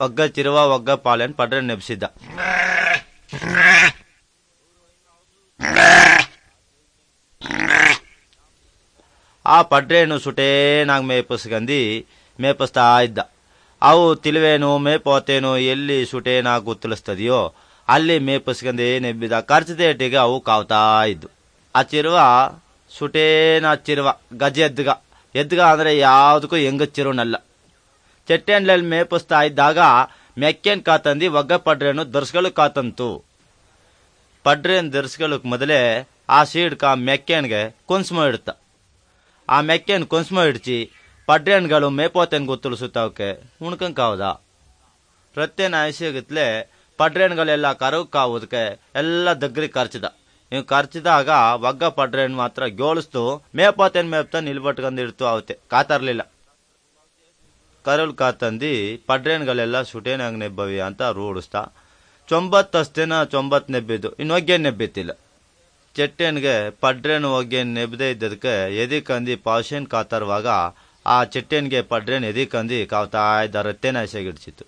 ಒಗ್ಗ ಚಿರುವ ಒಗ್ಗ ಪಾಲೆನ್ ಪಡ್ರೆ ನೆಬ್ಸಿದ್ದ ಆ ಪಡ್ರೇನು ಸುಟೇನಾಗ್ ಮೇಪಸ್ಕಂದಿ ಮೇಪಸ್ತಾ ಇದ್ದ ಅವು ತಿಳುವೇನು ಮೇಪೋತೇನು ಎಲ್ಲಿ ಸುಟೇನಾಗ್ ಗುತ್ತಲಿಸ್ತದೆಯೋ ಅಲ್ಲಿ ಮೇಪಸ್ಕಂದೇ ನೆಬ್ಬಿದ ಖರ್ಚದೇಟಿಗೆ ಅವು ಕಾವ್ತಾ ಇದ್ದು ಆ ಚಿರುವ ಸುಟೇನ ಚಿರುವ ಗಜ ಎದ್ಗ ಎದ್ಗ ಅಂದ್ರೆ ಯಾವುದಕ್ಕೂ ಹೆಂಗ ಚಿರುನಲ್ಲ ಚೆಟ್ಟೆಂಡ್ಲಲ್ಲಿ ಮೇಪಿಸ್ತಾ ಇದ್ದಾಗ ಮೆಕ್ಕೇನ್ ಕಾತಂದಿ ಒಗ್ಗ ಪಡ್ರೇನು ದರ್ಸ್ಗಳು ಕಾತಂತು ಪಡ್ರೇನ್ ದರ್ಸ್ಗಳಕ್ ಮೊದಲೇ ಆ ಸೀಡ್ಕ ಮೆಕ್ಕೇನ್ಗೆ ಕುನ್ಸ್ಮ ಇಡ್ತ ಆ ಮೆಕ್ಕೇನ್ ಕುನ್ಸ್ಮ ಇಡ್ಚಿ ಪಡ್ರೇನ್ಗಳು ಮೇಪೋತೆನ್ ಗೊತ್ತುಳಿಸುತ್ತವಕ್ಕೆ ಉಣ್ಕಂಗ್ ಕಾವ್ದ ಪ್ರತ್ಯೇನ ಆಯ್ಸಿಗತ್ಲೆ ಪಡ್ರೇನ್ಗಳೆಲ್ಲ ಕರಗ್ ಕಾವುದಕ್ಕೆ ಎಲ್ಲ ದಗ್ರಿ ಖರ್ಚಿದ ಇವ್ ಖರ್ಚಿದಾಗ ಒಗ್ಗ ಪಡ್ರೇನ್ ಮಾತ್ರ ಗೋಳಿಸ್ತು ಮೇಪೋತೆನ್ ಮೇಪ್ತ ನಿಲ್ಬಟ್ಕೊಂಡ್ ಇಡ್ತು ಅವತ್ತೆ ಕಾತರ್ಲಿಲ್ಲ ಕರಲ್ ಕಾತಂದಿ ಪಡ್ರೇನ್ಗಳೆಲ್ಲ ಸುಟೇನಾಗ್ ನೆಬ್ಬವಿ ಅಂತ ರೂಢಿಸ್ತಾ ಚೊಂಬತ್ತಷ್ಟೇನ ಚೊಂಬತ್ ನೆಬ್ಬಿದ್ದು ಇನ್ನು ಒಗ್ಗೇನ್ ನೆಬ್ಬಿತ್ತಿಲ್ಲ ಚೆಟ್ಟೆನ್ಗೆ ಪಡ್ರೇನ್ ಒಗ್ಗೇನ್ ನೆಬ್ಬದೇ ಇದ್ದದಕ್ಕೆ ಎದಿಕಂದಿ ಪಾಶೇನ್ ಕಾತರುವಾಗ ಆ ಚೆಟ್ಟೆನ್ಗೆ ಪಡ್ರೇನ್ ಎದಿಕಂದಿ ಕಾವ್ತಾ ಇದ್ದ ರತ್ತೇನ ಎಸೆಗಿಡ್ಸಿತ್ತು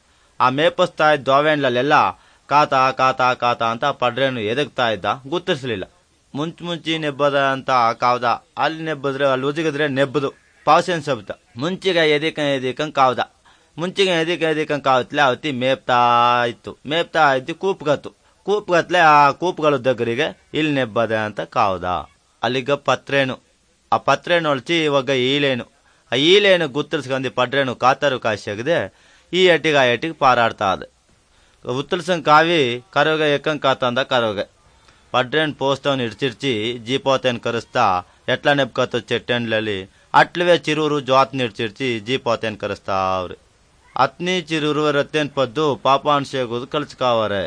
ಆ ಮೇಪಸ್ತಾ ಇದ್ದ ದೋವೆಣ್ಲಲ್ಲೆಲ್ಲ ಕಾತ ಕಾತ ಕಾತ ಅಂತ ಪಡ್ರೇನು ಎದಗ್ತಾ ಇದ್ದ ಗುರ್ತಿಸ್ಲಿಲ್ಲ ಮುಂಚ್ ಮುಂಚಿ ನೆಬ್ಬದ ಅಂತ ಕಾವ್ದ ಅಲ್ಲಿ ನೆಬ್ಬದ್ರೆ ಅಲ್ಲಿ ಉಜಿಗಿದ್ರೆ ನೆಬ್ಬದು ಪಾಸೇನ್ ಸಬ್ತ ಮುಂಚಿಗೆ ಎದಿಕ ಎದಿಕಂಗ್ ಕಾವ್ದ ಮುಂಚಿಗೆ ಎದಿಕ ಎದಿಕಂಗ್ ಕಾವತ್ಲೆ ಅವತ್ತಿ ಮೇಪ್ತಾ ಇತ್ತು ಮೇಪ್ತಾ ಇತ್ತು ಕೂಪ್ಗತ್ತು ಕೂಪ್ಗತ್ಲೆ ಆ ಕೂಪ್ಗಳ దగ్గರಿಗೆ ಇಲ್ಲಿ ನೆಬ್ಬದೆ ಅಂತ ಕಾವ್ದ ಅಲ್ಲಿಗ ಪತ್ರೇನು ಆ ಪತ್ರೇನು ಹೊಳ್ಚಿ ಇವಾಗ ಈಲೇನು ಆ ಈಲೇನು ಗುತ್ತರ್ಸ್ಕೊಂಡಿ ಪಡ್ರೇನು ಕಾತರು ಕಾಶಿಯಾಗದೆ ಈ ಎಟ್ಟಿಗೆ ಆ ಎಟ್ಟಿಗೆ ಪಾರಾಡ್ತಾ ಅದ ಉತ್ತಲ್ಸಂಗ್ ಕಾವಿ ಕರೋಗ ಎಕ್ಕಂಗ್ ಕಾತಂದ ಕರೋಗ ಪಡ್ರೇನ್ ಪೋಸ್ತವನ್ ಇಡ್ಚಿಡ್ಚಿ ಜೀಪೋತೆನ್ ಕರೆಸ್ತಾ ಎಟ್ಲ ನೆಬ್ಕತ್ತು ಚೆಟ್ಟೆಂಡ್ಲಲ್ಲಿ ಅಟ್ಲವೇ ಚಿರೂರು ಜ್ವಾತ್ ನಿಡ್ಚಿಡ್ಚಿ ಜೀಪೋತೆನ್ ಕರೆಸ್ತಾ ಅವ್ರಿ ಅತ್ನಿ ಚಿರೂರು ರತ್ತೇನ್ ಪದ್ದು ಪಾಪಾಂಶೆಗೋದು ಕಲ್ಸ್ಕಾವರೆ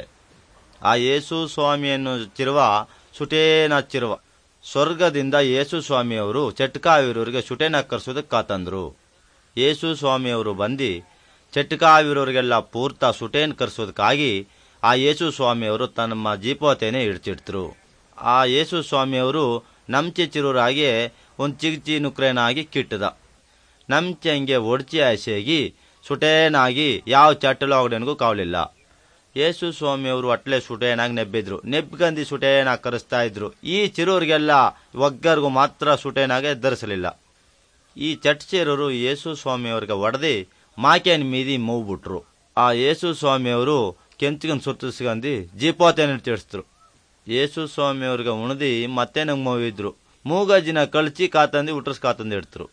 ಆ ಯೇಸು ಸ್ವಾಮಿಯನ್ನು ಚಿರುವ ಸುಟೇನ ಚಿರುವ ಸ್ವರ್ಗದಿಂದ ಯೇಸು ಸ್ವಾಮಿಯವರು ಚಟ್ಕಾವಿರೋರಿಗೆ ಸುಟೇನ ಕರ್ಸೋದಕ್ಕೆ ಕಾತಂದ್ರು ಯೇಸು ಸ್ವಾಮಿಯವರು ಬಂದು ಚಟ್ಕಾವಿರೋರಿಗೆಲ್ಲ ಪೂರ್ತ ಸುಟೇನ್ ಕರ್ಸೋದಕ್ಕಾಗಿ ಆ ಯೇಸು ಸ್ವಾಮಿಯವರು ತಮ್ಮ ಜೀಪೋತೆನೆ ಇಡ್ಚಿಡ್ತರು ಆ ಯೇಸು ಸ್ವಾಮಿಯವರು ನಮ್ಚೆ ಚಿರೂರಾಗಿ ಒಂದು ಚಿಗ್ಚಿ ನುಕ್ರೇನಾಗಿ ಕಿಟ್ಟದ ನಮ್ಚೆ ಹಂಗೆ ಒಡ್ಚಿ ಆಸೆಯಾಗಿ ಸುಟೇನಾಗಿ ಯಾವ ಚಟ್ಟಲೊಗಡೆನಿಗೂ ಕಾವಲಿಲ್ಲ ಯೇಸು ಸ್ವಾಮಿಯವರು ಅಟ್ಲೆ ಸುಟೇನಾಗಿ ನೆಬ್ಬಿದ್ರು ನೆಬ್ಗಂದಿ ಸುಟೇನಾಗಿ ಕರೆಸ್ತಾ ಇದ್ರು ಈ ಚಿರೋರಿಗೆಲ್ಲ ಒಗ್ಗರಿಗೂ ಮಾತ್ರ ಸುಟೇನಾಗೆ ಧರಿಸಲಿಲ್ಲ ಈ ಚಟ್ಚೇರರು ಯೇಸು ಸ್ವಾಮಿಯವ್ರಿಗೆ ಒಡೆದಿ ಮಾಕೇನ್ ಮೀದಿ ಮೂವ್ಬಿಟ್ರು ಆ ಯೇಸು ಸ್ವಾಮಿಯವರು ಕೆಂಚ್ಗನ್ ಸುತ್ತಿಸ್ಕಂದು ಜೀಪೋತೆನ ತಿಳಿಸಿದ್ರು ಯೇಸು ಸ್ವಾಮಿಯವ್ರಿಗೆ ಉಣದಿ ಮತ್ತೆ ನಂಗೆ ಮೂವಿದ್ರು ಮೂಗಜ್ಜಿನ ಕಳ್ಚಿ ಕಾತಂದು ಉಟ್ರಸ್ ಕಾತಂದು ಇಡ್ತರು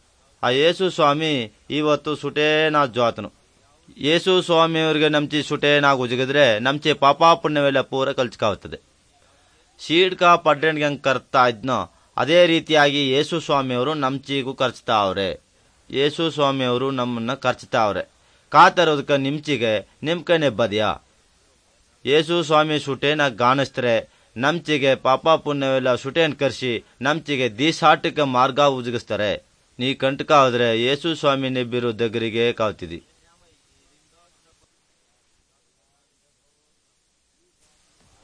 ಆ ಯೇಸು ಸ್ವಾಮಿ ಇವತ್ತು ಸುಟೇನಾ ಜ್ವಾತನು ಯೇಸು ಸ್ವಾಮಿಯವ್ರಿಗೆ ನಮ್ಚಿ ಸುಟೇನಾಗಿ ಉಜಗಿದ್ರೆ ನಮ್ಚಿ ಪಾಪ ಪುಣ್ಯವೆಲ್ಲ ಪೂರ ಕಲ್ಚ್ಕಾವುತ್ತದೆ ಶೀಡ್ಕ ಪಡ್ಡೆಣ್ಗೆ ಹೆಂಗ್ ಕರ್ತಾ ಇದ್ನೋ ಅದೇ ರೀತಿಯಾಗಿ ಯೇಸು ಸ್ವಾಮಿಯವರು ನಮ್ಚಿಗೂ ಖರ್ಚ್ತಾ ಅವ್ರೆ ಯೇಸು ಸ್ವಾಮಿಯವರು ನಮ್ಮನ್ನ ಖರ್ಚ್ತಾವ್ರೆ ಕಾತರೋದಕ್ಕೆ ನಿಮ್ಚಿಗೆ ನಿಮ್ಕೆ ನೆಬ್ಬದ್ಯಾ ಯೇಸು ಸ್ವಾಮಿ ಸುಟೇನ ಗಾಣಿಸ್ತಾರೆ ನಮ್ಚಿಗೆ ಪಾಪ ಪುಣ್ಯವೆಲ್ಲ ಸುಟೇನ್ ಕರ್ಸಿ ನಮ್ಚಿಗೆ ದೀಸಾಟಕ್ಕೆ ಮಾರ್ಗ ಉಜಗಿಸ್ತಾರೆ ನೀ ಕಂಟಕ ಹೋದ್ರೆ ಯೇಸು ಸ್ವಾಮಿ ನೆಬ್ಬಿರೋ ದಗ್ರಿಗೆ ಕಾವ್ತಿದಿ